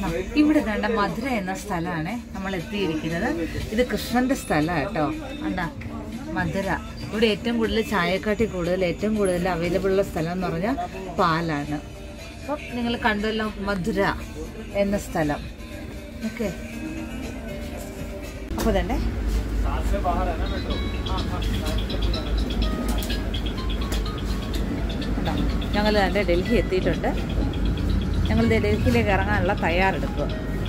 ഇവിടെ കണ്ട മധുര എന്ന സ്ഥലമാണ് നമ്മൾ എത്തിയിരിക്കുന്നത് ഇത് കൃഷ്ണന്റെ സ്ഥലമാണ് കേട്ടോ കണ്ടാ മധുര ഇവിടെ ഏറ്റവും കൂടുതൽ ചായക്കാട്ടി കൂടുതൽ ഏറ്റവും കൂടുതൽ അവൈലബിൾ ഉള്ള സ്ഥലം എന്ന് പറഞ്ഞാൽ പാലാണ് അപ്പം നിങ്ങൾ കണ്ടല്ലോ മധുര എന്ന സ്ഥലം ഓക്കെ അപ്പോൾ തന്നെ ഞങ്ങൾ തന്നെ ഡൽഹി എത്തിയിട്ടുണ്ട് ഞങ്ങൾ ദേ ഡൽഹിയിലേക്ക് ഇറങ്ങാനുള്ള തയ്യാറെടുപ്പ്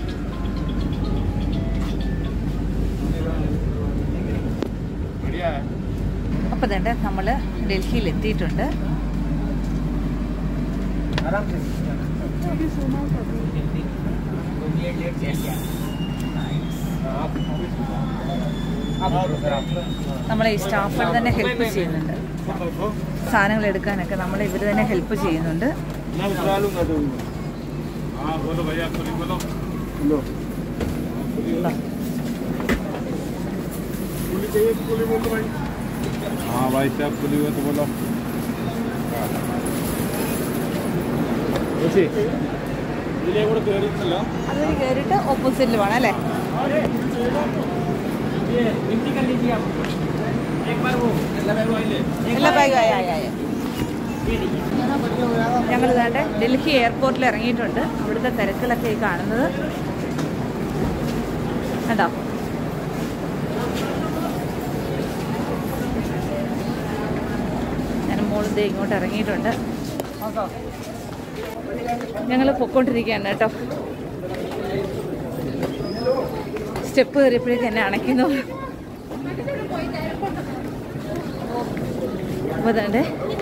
അപ്പോൾ തന്നെ നമ്മൾ ഡൽഹിയിൽ എത്തിയിട്ടുണ്ട് നമ്മളെ ഈ സ്റ്റാഫുകൾ തന്നെ ഹെൽപ്പ് ചെയ്യുന്നുണ്ട് സാധനങ്ങൾ എടുക്കാനൊക്കെ നമ്മളെ ഇവർ തന്നെ ഹെൽപ്പ് ചെയ്യുന്നുണ്ട് हाँ बोलो भैया पुली बोलो पुली चाहिए तो पुली बोलो भाई हाँ भाई साहब पुली हो तो बोलो ഇതിലേ കൂടെ കയറിയിട്ടല്ലോ അതിൽ കയറിയിട്ട് ഓപ്പോസിറ്റിൽ വേണം അല്ലേ എല്ലാ ബാഗും ആയി ആയി ആയി ഞങ്ങൾ ഇതാണ്ട് ഡൽഹി എയർപോർട്ടിൽ ഇറങ്ങിയിട്ടുണ്ട് അവിടുത്തെ തിരക്കിലൊക്കെ ഈ കാണുന്നത് കണ്ടോ ഞാൻ മോളിൽ ദേ ഇങ്ങോട്ട് ഇറങ്ങിയിട്ടുണ്ട് ഞങ്ങൾ പൊക്കോണ്ടിരിക്കുകയാണ് കേട്ടോ സ്റ്റെപ്പ് കയറിയപ്പോഴേക്ക് എന്നെ അണയ്ക്കുന്നു അപ്പോൾ അതാണ്ട്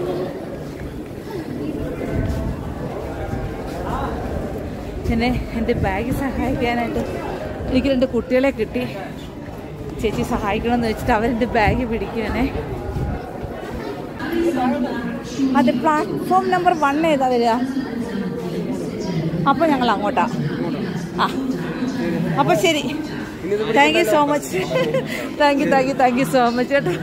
എന്നെ എൻ്റെ ബാഗ് സഹായിക്കാനായിട്ട് എനിക്ക് രണ്ട് കുട്ടികളെ കിട്ടി ചേച്ചി സഹായിക്കണമെന്ന് വെച്ചിട്ട് അവരെൻ്റെ ബാഗ് പിടിക്കുവനെ അതെ പ്ലാറ്റ്ഫോം നമ്പർ വൺ ഏതാ വരിക അപ്പോൾ ഞങ്ങൾ അങ്ങോട്ടാ ആ അപ്പോൾ ശരി thank you so much thank you thank you thank you so much കേട്ടോ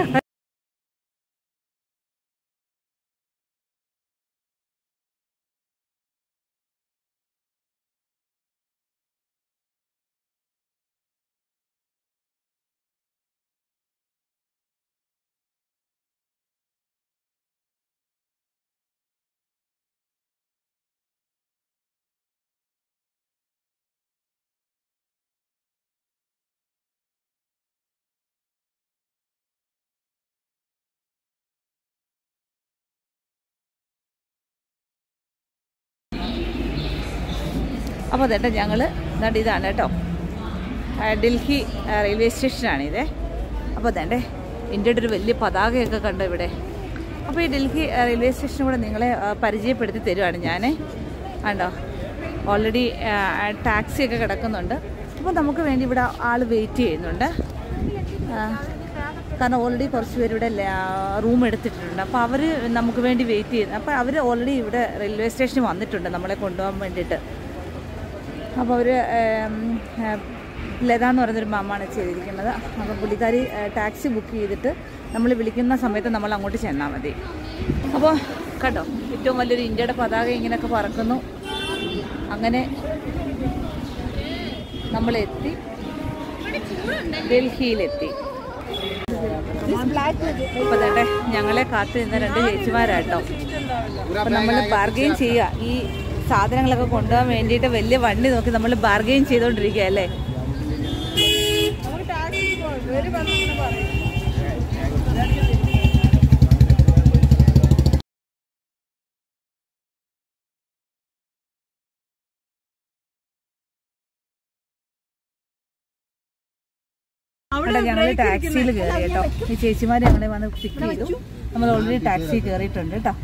അപ്പോൾ അതേട്ടാ ഞങ്ങൾ എന്നിട്ട് ഇതാണ് കേട്ടോ ആ, ഡൽഹി ആ, റെയിൽവേ സ്റ്റേഷനാണിത് അപ്പോൾ അതേണ്ടേ ഇന്ത്യയുടെ ഒരു വലിയ പതാകയൊക്കെ കണ്ടോ ഇവിടെ അപ്പോൾ ഈ ഡൽഹി ആ, റെയിൽവേ സ്റ്റേഷൻ കൂടെ നിങ്ങളെ ആ, പരിചയപ്പെടുത്തി തരുവാണ് ഞാൻ കണ്ടോ ഓൾറെഡി ടാക്സിയൊക്കെ കിടക്കുന്നുണ്ട് അപ്പോൾ നമുക്ക് വേണ്ടി ഇവിടെ ആൾ വെയിറ്റ് ചെയ്യുന്നുണ്ട് ആ, കാരണം ഓൾറെഡി കുറച്ച് പേര് ഇവിടെ റൂം എടുത്തിട്ടുണ്ട് അപ്പോൾ അവർ നമുക്ക് വേണ്ടി വെയിറ്റ് ചെയ്യുന്നു അപ്പോൾ അവർ ഓൾറെഡി ഇവിടെ റെയിൽവേ സ്റ്റേഷനിൽ വന്നിട്ടുണ്ട് നമ്മളെ കൊണ്ടുപോകാൻ വേണ്ടിയിട്ട് അപ്പോൾ അവർ ലത എന്ന് പറയുന്നൊരു മാമാണ് ചെയ്തിരിക്കുന്നത് അപ്പോൾ പുള്ളിക്കാരി ടാക്സി ബുക്ക് ചെയ്തിട്ട് നമ്മൾ വിളിക്കുന്ന സമയത്ത് നമ്മൾ അങ്ങോട്ട് ചെന്നാൽ മതി അപ്പോൾ കണ്ടോ ഏറ്റവും വലിയൊരു ഇന്ത്യയുടെ പതാക ഇങ്ങനെയൊക്കെ പറക്കുന്നു അങ്ങനെ നമ്മളെത്തി ഡൽഹിയിലെത്തി അപ്പോൾ അതെ ഞങ്ങളെ കാത്തു നിന്ന രണ്ട് ചേച്ചിമാരാട്ടോ അപ്പോൾ നമ്മൾ ബാർഗെയിൻ ചെയ്യുക ഈ സാധനങ്ങളൊക്കെ കൊണ്ടുപോകാൻ വേണ്ടിയിട്ട് വലിയ വണ്ടി നോക്കി നമ്മൾ ബാർഗെയിൻ ചെയ്തുകൊണ്ടിരിക്കുക അല്ലേ അവിടെ ഞങ്ങൾ ടാക്സിയിൽ കയറി കേട്ടോ ഈ ചേച്ചിമാർ ഞങ്ങളെ വന്ന് പിക്ക് ചെയ്തു നമ്മൾ ഓൾറെഡി ടാക്സി കയറിയിട്ടുണ്ട് കേട്ടോ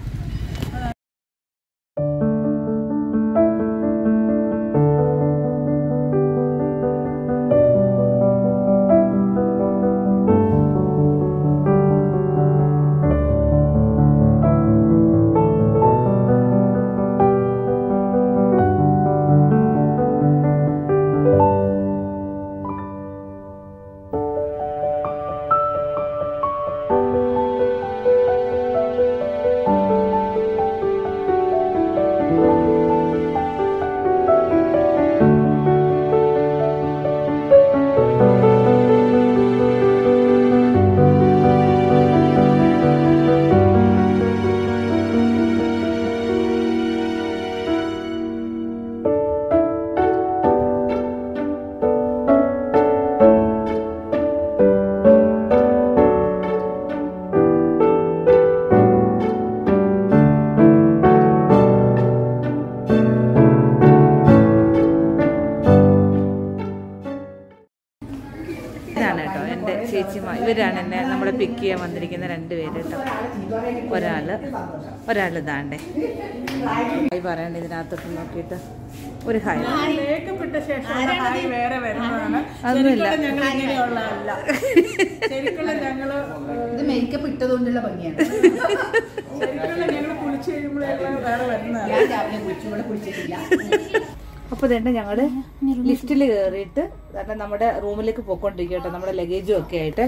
ചേച്ചിമാർ ഇവരാണ് എന്നെ നമ്മളെ പിക്ക് ചെയ്യാൻ വന്നിരിക്കുന്ന രണ്ട് പേര് കേട്ടോ ഒരാള് ഒരാൾ ഇതാണ്ടേ ഹായ് പറയണ്ട ഇതിനകത്തോട്ട് നോക്കിയിട്ട് ഒരു ഹായ് മേക്കപ്പ് ഇട്ട ശേഷം ഹായ് വേറെ വരുന്നതാണ് അതൊന്നുമില്ല. ശരിക്കുള്ള ഞങ്ങൾ ഇങ്ങനെയുള്ളതല്ല ശരിക്കുള്ള ഞങ്ങള് ഇത് മേക്കപ്പ് ഇട്ടതുകൊണ്ടുള്ള ഭംഗിയാണ് ശരിക്കുള്ള ഞങ്ങൾ കുളിച്ച് കഴിയുമ്പോഴേക്കും വേറെ വരുന്നതാണ് ഞാൻ രാവിലെ കുളിച്ചു ഇവിടെ കുളിച്ചിട്ടില്ല അപ്പോൾ ഇതേണ്ട ഞങ്ങള് ലിഫ്റ്റിൽ കയറിയിട്ട് കാരണം നമ്മുടെ റൂമിലേക്ക് പോയിക്കൊണ്ടിരിക്കുക കേട്ടോ നമ്മുടെ ലഗേജും ഒക്കെ ആയിട്ട്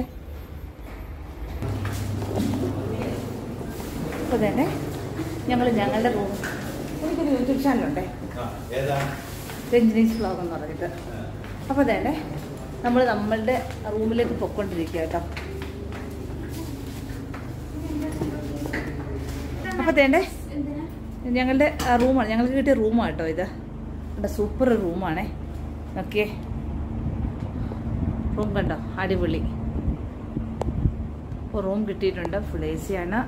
അപ്പോൾ തന്നെ ഞങ്ങൾ ഞങ്ങളുടെ റൂം എനിക്കൊരു യൂട്യൂബ് ചാനലുണ്ടേ രഞ്ജിനീസ് വ്ളോഗ് എന്ന് പറഞ്ഞിട്ട് അപ്പോൾ തന്നെ നമ്മൾ നമ്മളുടെ റൂമിലേക്ക് പൊയ്ക്കൊണ്ടിരിക്കുക കേട്ടോ അപ്പോൾ തേണ്ടേ ഞങ്ങളുടെ റൂമാണ് ഞങ്ങൾക്ക് കിട്ടിയ റൂമാണ് കേട്ടോ ഇത് ഇവിടെ സൂപ്പർ റൂമാണേ ഓക്കെ റൂം കണ്ടോ അടിപൊളി അപ്പോൾ റൂം കിട്ടിയിട്ടുണ്ട് ഫുൾ എ സി ആണ്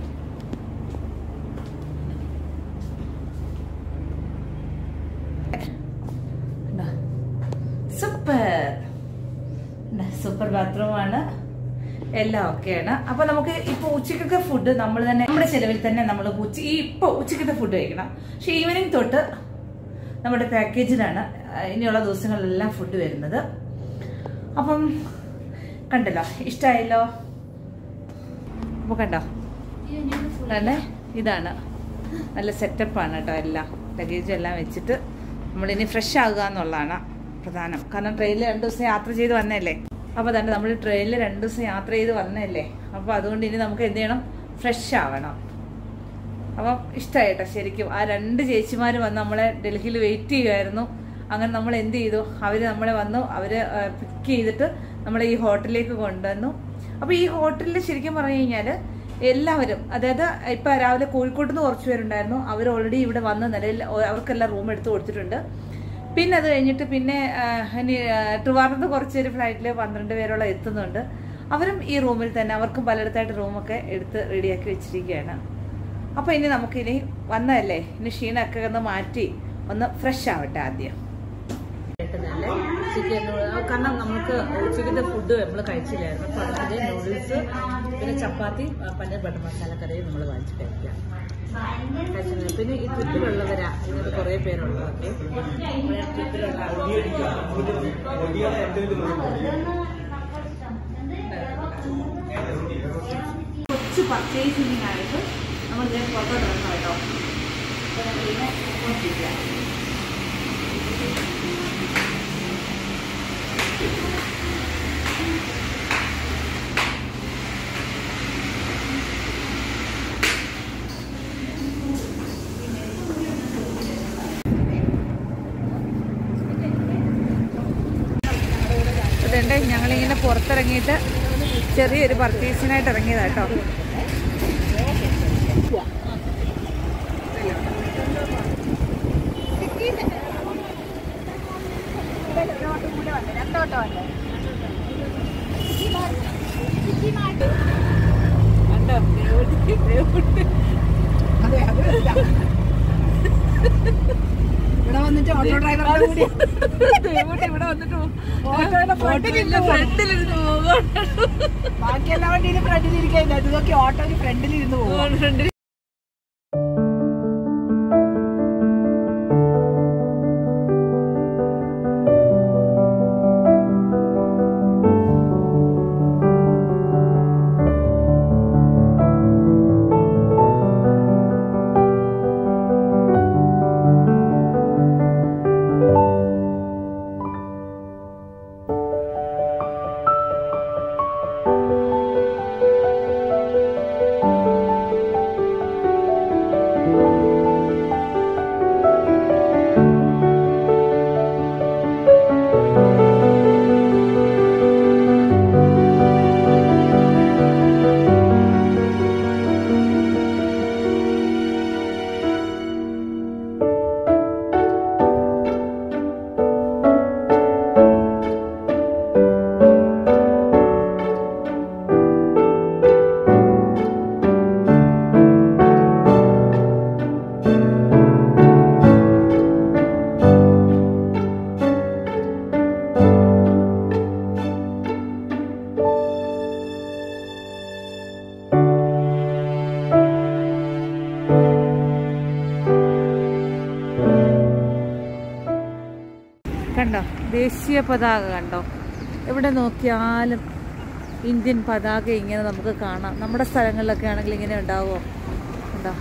സൂപ്പർ സൂപ്പർ ബാത്റൂമാണ് എല്ലാം ഓക്കെയാണ് അപ്പൊ നമുക്ക് ഇപ്പൊ ഉച്ചക്കത്തെ ഫുഡ് നമ്മൾ തന്നെ നമ്മുടെ ചെലവിൽ തന്നെ നമ്മൾ ഉച്ച ഈ ഇപ്പൊ ഉച്ചക്കത്തെ ഫുഡ് കഴിക്കണം പക്ഷെ ഈവനിങ് തൊട്ട് നമ്മുടെ പാക്കേജിലാണ് ഇനിയുള്ള ദിവസങ്ങളിലെല്ലാം ഫുഡ് വരുന്നത് അപ്പം കണ്ടല്ലോ ഇഷ്ടമായല്ലോ അപ്പൊ കണ്ടോ അല്ലേ ഇതാണ് നല്ല സെറ്റപ്പാണ് കേട്ടോ എല്ലാം ലഗേജ് എല്ലാം വെച്ചിട്ട് നമ്മളിനി ഫ്രഷ് ആകുക എന്നുള്ളതാണ് പ്രധാനം കാരണം ട്രെയിനിൽ രണ്ട് ദിവസം യാത്ര ചെയ്ത് വന്നല്ലേ അപ്പോൾ തന്നെ നമ്മൾ ട്രെയിനിൽ രണ്ട് ദിവസം യാത്ര ചെയ്ത് വന്നല്ലേ അപ്പോൾ അതുകൊണ്ട് ഇനി നമുക്ക് എന്ത് ചെയ്യണം ഫ്രഷ് ആവണം അപ്പം ഇഷ്ടമായിട്ടോ ശരിക്കും ആ രണ്ട് ചേച്ചിമാർ വന്ന് നമ്മളെ ഡൽഹിയിൽ വെയിറ്റ് ചെയ്യുമായിരുന്നു അങ്ങനെ നമ്മൾ എന്ത് ചെയ്തു അവർ നമ്മളെ വന്നു അവർ പിക്ക് ചെയ്തിട്ട് നമ്മളെ ഈ ഹോട്ടലിലേക്ക് കൊണ്ടുവന്നു അപ്പോൾ ഈ ഹോട്ടലിൽ ശരിക്കും പറഞ്ഞു കഴിഞ്ഞാൽ എല്ലാവരും അതായത് ഇപ്പം രാവിലെ കോഴിക്കോട്ട് നിന്ന് കുറച്ച് പേരുണ്ടായിരുന്നു അവർ ഓൾറെഡി ഇവിടെ വന്ന നിലയിൽ ഓ- അവർക്കെല്ലാം റൂം എടുത്ത് കൊടുത്തിട്ടുണ്ട് പിന്നെ അത് കഴിഞ്ഞിട്ട് പിന്നെ ആ, ഇനി ആ, ട്രിവാൻഡ്രത്ത് കുറച്ച് പേര് ഫ്ലൈറ്റിൽ പന്ത്രണ്ട് പേരോളം എത്തുന്നുണ്ട് അവരും ഈ റൂമിൽ തന്നെ അവർക്കും പലയിടത്തായിട്ട് റൂമൊക്കെ എടുത്ത് റെഡിയാക്കി വെച്ചിരിക്കുകയാണ് അപ്പോൾ ഇനി നമുക്കിനി വന്നതല്ലേ ഇനി ക്ഷീണമൊക്കെ ഒന്ന് മാറ്റി ഒന്ന് ഫ്രഷ് ആവട്ടെ ആദ്യം ചിക്കൻ കാരണം നമുക്ക് ഉച്ചക്കത്തെ ഫുഡ് നമ്മൾ കഴിച്ചില്ലായിരുന്നു അപ്പോൾ അതിൻ്റെ നൂഡിൽസ് പിന്നെ ചപ്പാത്തി പന്നീർ ബട്ടർ മസാല കറിയും നമ്മൾ വാങ്ങിച്ച് കഴിക്കാം കഴിച്ചത്. പിന്നെ ഈ ട്രിപ്പിലുള്ളവരാ ഇങ്ങനെ കുറേ പേരുള്ളതൊക്കെ നമ്മുടെ ട്രിപ്പിലുള്ള കൊച്ചു പർച്ചേസിംഗ് ആയിട്ട് നമ്മൾ ഇതിനെ പുറത്തോട്ട് ഇറങ്ങണം കേട്ടോ അപ്പോൾ നമ്മളിങ്ങനെ നോക്കിയിരിക്കാം അതുകൊണ്ട് ഞങ്ങളിങ്ങനെ പുറത്തിറങ്ങിയിട്ട് ചെറിയൊരു പർച്ചേസിനായിട്ട് ഇറങ്ങിയതാട്ടോ അതെ അത് രസാ. ഇവിടെ വന്നിട്ട് ഓട്ടോ ഡ്രൈവറുടെ കൂടി ഇവിടെ വന്നിട്ട് ഓട്ടോയുടെ ഫ്രണ്ടിലിരുന്ന് ഫ്രണ്ടിലിരുന്ന് പോകാൻ ബാക്കി എല്ലാ വണ്ടിയിലും ഫ്രണ്ടിലിരിക്കില്ല ഇതൊക്കെ ഓട്ടോയിൽ ഫ്രണ്ടിലിരുന്ന് പോകും ഫ്രണ്ടിൽ കണ്ടോ ദേശീയ പതാക കണ്ടോ എവിടെ നോക്കിയാലും ഇന്ത്യൻ പതാക ഇങ്ങനെ നമുക്ക് കാണാം നമ്മുടെ സ്ഥലങ്ങളിലൊക്കെ ആണെങ്കിൽ ഇങ്ങനെ ഉണ്ടാവുമോ ഉണ്ടോ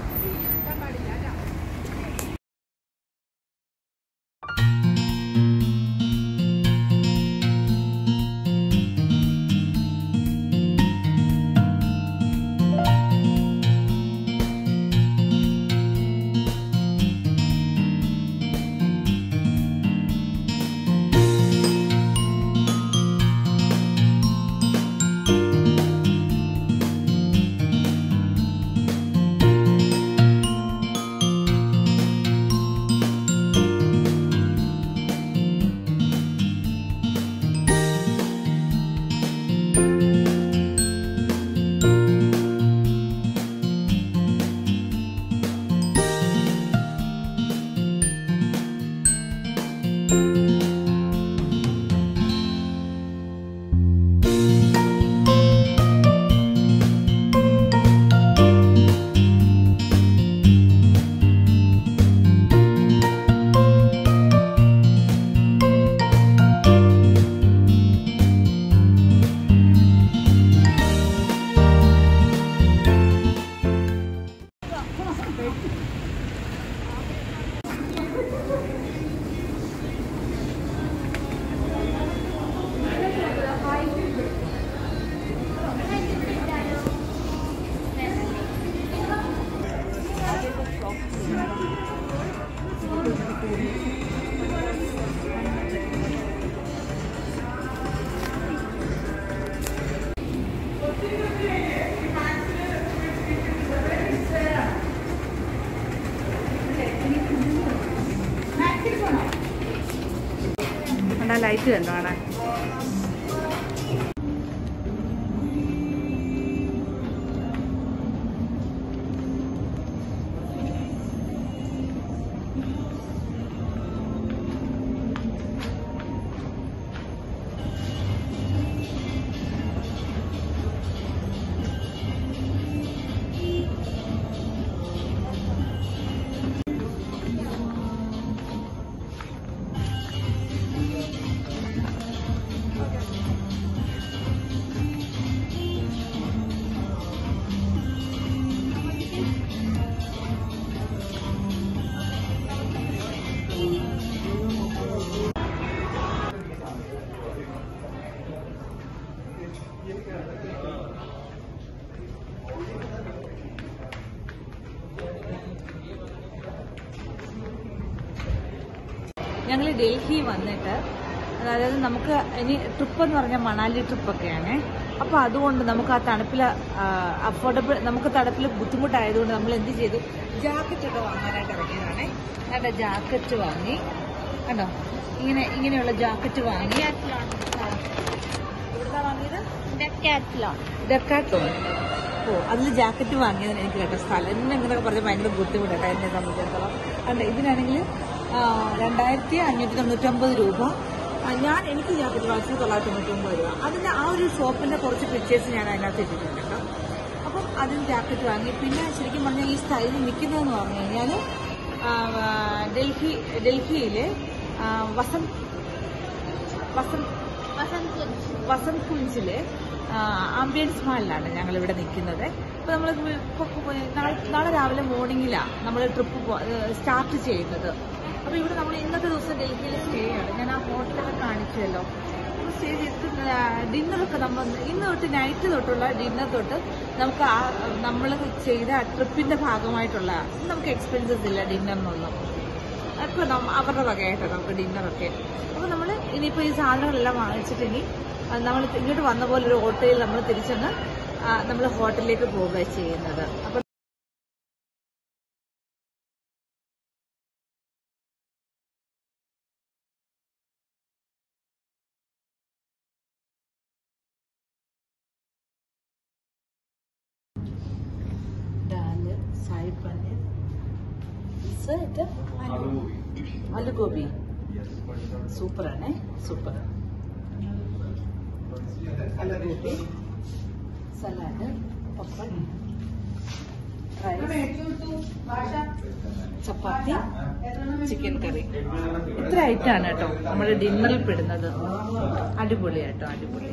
കണ്ടാ ലൈറ്റ് കണ്ടോ കാണാൻ ഞങ്ങൾ ഡൽഹി വന്നിട്ട് അതായത് നമുക്ക് ഇനി ട്രിപ്പ് എന്ന് പറഞ്ഞാൽ മണാലി ട്രിപ്പൊക്കെയാണ് അപ്പോൾ അതുകൊണ്ട് നമുക്ക് ആ തണുപ്പിൽ അഫോർഡബിൾ നമുക്ക് തണുപ്പിൽ ബുദ്ധിമുട്ടായതുകൊണ്ട് നമ്മൾ എന്ത് ചെയ്തു ജാക്കറ്റ് ഒക്കെ വാങ്ങാനായിട്ട് ഇറങ്ങിയതാണേ അവിടെ ജാക്കറ്റ് വാങ്ങി കണ്ടോ ഇങ്ങനെ ഇങ്ങനെയുള്ള ജാക്കറ്റ് വാങ്ങി ആ. എവിടുന്നാ വാങ്ങിയത് ഡെക്കാത്തോൺ ഓ അതിൽ ജാക്കറ്റ് വാങ്ങിയതിന് എനിക്ക് കേട്ടോ സ്ഥലം എന്നെ ഇങ്ങനെ പറഞ്ഞ് ഭയങ്കര ബുദ്ധിമുട്ടാണ് എന്നെ സംബന്ധിച്ചിടത്തോളം അല്ല ഇതിനാണെങ്കിൽ രണ്ടായിരത്തി അഞ്ഞൂറ്റി തൊണ്ണൂറ്റൊമ്പത് രൂപ ആ, ഞാൻ എനിക്ക് ജാക്കറ്റ് വാങ്ങിച്ചത് തൊള്ളായിരത്തി തൊണ്ണൂറ്റൊമ്പത് രൂപ അതിൻ്റെ ആ ഒരു ഷോപ്പിൻ്റെ കുറച്ച് പിക്ചേഴ്സ് ഞാൻ അതിനകത്ത് ഇട്ടിട്ടുണ്ട് കേട്ടോ അപ്പം അതിന് ജാക്കറ്റ് വാങ്ങി പിന്നെ ശരിക്കും പറഞ്ഞാൽ ഈ സ്റ്റൈലിൽ നിൽക്കുന്നതെന്ന് പറഞ്ഞു കഴിഞ്ഞാൽ ഡൽഹി ഡൽഹിയിൽ വസന്ത് വസന്ത് വസന്ത് കുഞ്ചില് ആംബിയൻസ് മാളിലാണ് ഞങ്ങൾ ഇവിടെ നിൽക്കുന്നത് അപ്പോൾ നമ്മൾ നാളെ രാവിലെ മോർണിംഗിലാണ് നമ്മൾ ട്രിപ്പ് സ്റ്റാർട്ട് ചെയ്യുന്നത് അപ്പോൾ ഇവിടെ നമ്മൾ ഇന്നത്തെ ദിവസം ഡൽഹിയിൽ സ്റ്റേ ആണ് ഞാൻ ആ ഹോട്ടലൊക്കെ കാണിച്ചല്ലോ സ്റ്റേ ചെയ്തിട്ട് ഡിന്നറൊക്കെ നമ്മൾ ഇന്ന് തൊട്ട് നൈറ്റ് തൊട്ടുള്ള ഡിന്നർ തൊട്ട് നമുക്ക് ആ നമ്മൾ ചെയ്ത ട്രിപ്പിന്റെ ഭാഗമായിട്ടുള്ള നമുക്ക് എക്സ്പെൻസസ് ഇല്ല ഡിന്നറിനൊന്നും ഒക്കെ നമ്മ- അവരുടെ വകയായിട്ടാണ് നമുക്ക് ഡിന്നറൊക്കെ അപ്പോൾ നമ്മൾ ഇനിയിപ്പോൾ ഈ സാധനങ്ങളെല്ലാം വാങ്ങിച്ചിട്ട് ഇനി നമ്മൾ ഇങ്ങോട്ട് വന്ന പോലെ ഒരു ഓട്ടോയിൽ നമ്മൾ തിരിച്ചങ്ങ് നമ്മൾ ഹോട്ടലിലേക്ക് പോവുക ചെയ്യുന്നത് അപ്പം ദാല് സായി പനീർ ഇത് ആലു ഗോബി സൂപ്പറാണേ super aloo gobi salad pappadam chapati chicken curry ഇത്ര ഐറ്റാണ് കേട്ടോ നമ്മൾ ഡിന്നറിൽ പെടുന്നത് അടിപൊളി കേട്ടോ അടിപൊളി